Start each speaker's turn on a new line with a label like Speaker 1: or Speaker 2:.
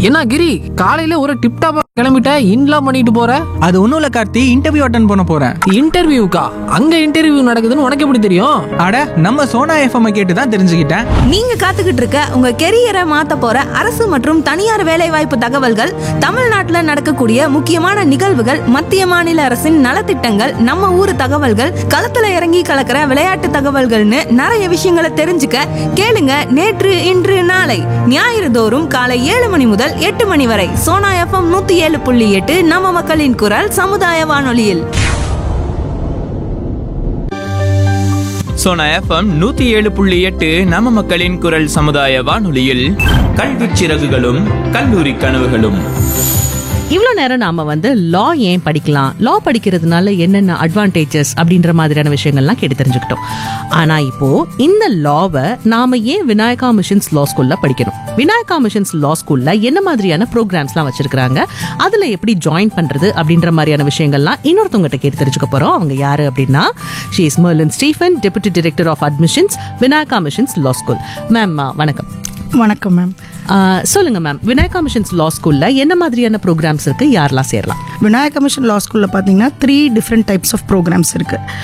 Speaker 1: என்ன கிரி காலையில ஒரு டிப் டாப்பா கிளம்பிட்ட இன்லாம் பண்ணிட்டு போற
Speaker 2: அது ஒன்றும் இல்லை கார்த்தி இன்டர்வியூ அட்டன் பண்ண போகிறேன்
Speaker 1: இன்டர்வியூக்கா அங்க இன்டர்வியூ நடக்குதுன்னு உனக்கு எப்படி தெரியும்
Speaker 2: அட நம்ம சோனா எஃப்எம் கேட்டு தான் தெரிஞ்சுக்கிட்டேன்
Speaker 3: நீங்க காத்துக்கிட்டு இருக்க உங்க கெரியரை மாத்த போற அரசு மற்றும் தனியார் வேலைவாய்ப்பு தகவல்கள் தமிழ்நாட்டுல நடக்கக்கூடிய முக்கியமான நிகழ்வுகள் மத்திய மாநில அரசின் நலத்திட்டங்கள் நம்ம ஊர் தகவல்கள் களத்துல இறங்கி கலக்கிற விளையாட்டு தகவல்கள்னு நிறைய விஷயங்களை தெரிஞ்சுக்க கேளுங்க நேற்று இன்று நாளை ஞாயிறு தோறும் காலை ஏழு மணி முதல் எட்டு மணி வரை சோனா எஃப்எம் நூத்தி ஏழு புள்ளி எட்டு நம்ம மக்களின் குரல் சமுதாய வானொலியில்
Speaker 4: சோனா எஃப்எம் நூத்தி ஏழு புள்ளி எட்டு நம்ம மக்களின் குரல் சமுதாய வானொலியில் கல்விச் சிறகுகளும் கல்லூரி கனவுகளும்
Speaker 5: இவ்வளோ நேரம் நாம வந்து லா ஏன் படிக்கலாம் லா படிக்கிறதுனால என்னென்ன அட்வான்டேஜஸ் அப்படின்ற மாதிரியான விஷயங்கள்லாம் கேட்டு தெரிஞ்சுக்கிட்டோம் ஆனா இப்போ இந்த லாவை நாம ஏன் விநாயகா மிஷன்ஸ் லா ஸ்கூல்ல படிக்கணும் விநாயகா மிஷன்ஸ் லா ஸ்கூல்ல என்ன மாதிரியான ப்ரோக்ராம்ஸ்லாம் வச்சிருக்காங்க அதுல எப்படி ஜாயின் பண்றது அப்படின்ற மாதிரியான விஷயங்கள்லாம் இன்னொருத்தவங்ககிட்ட கேட்டு தெரிஞ்சுக்க போறோம் அவங்க யாரு அப்படின்னா she is Marlon Stephen deputy director of admissions Vinayaka missions law school ma'am வணக்கம்
Speaker 6: வணக்கம் மேம்
Speaker 5: ஆ, சொல்லுங்க மேம் விநாயகா மிஷன்ஸ் லா ஸ்கூல்ல என்ன மாதிரியான ப்ரோக்ராம்ஸ் இருக்கு யாரெல்லாம் சேரலாம்
Speaker 6: விநாயக மிஷன் லா ஸ்கூலில் பார்த்தீங்கன்னா three different types of programmes இருக்குது